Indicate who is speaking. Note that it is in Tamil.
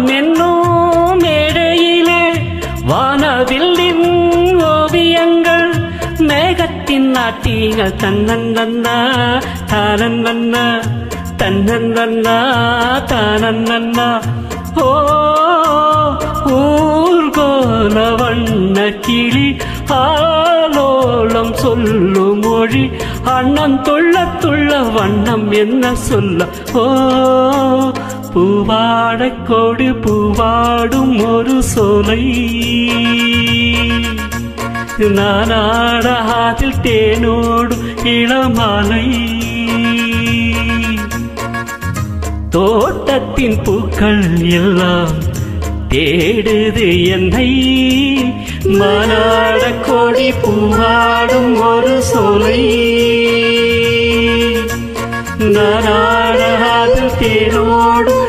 Speaker 1: வானம் என்னும் மேடையிலே வானவில்லின் ஓவியங்கள் மேகத்தின் நாட்டிகள் தன்னந்தன்னா தானந்தன்னா தன்னந்தன்னா தானந்தன்னா ஓ ஊர்கோல வண்ண கிளி ஆலோலம் சொல்லும் மொழி அண்ணன் துள்ள துள்ள வண்ணம் என்ன சொல்ல ஓ பூவாட கொடி பூவாடும் ஒரு சோலை நானாட அதில் தேனோடும் இளமாலை தோட்டத்தின் பூக்கள் எல்லாம் தேடுது என்னை மானாட கொடி பூவாடும் ஒரு சோலை நானாட அதில் தேனோடும்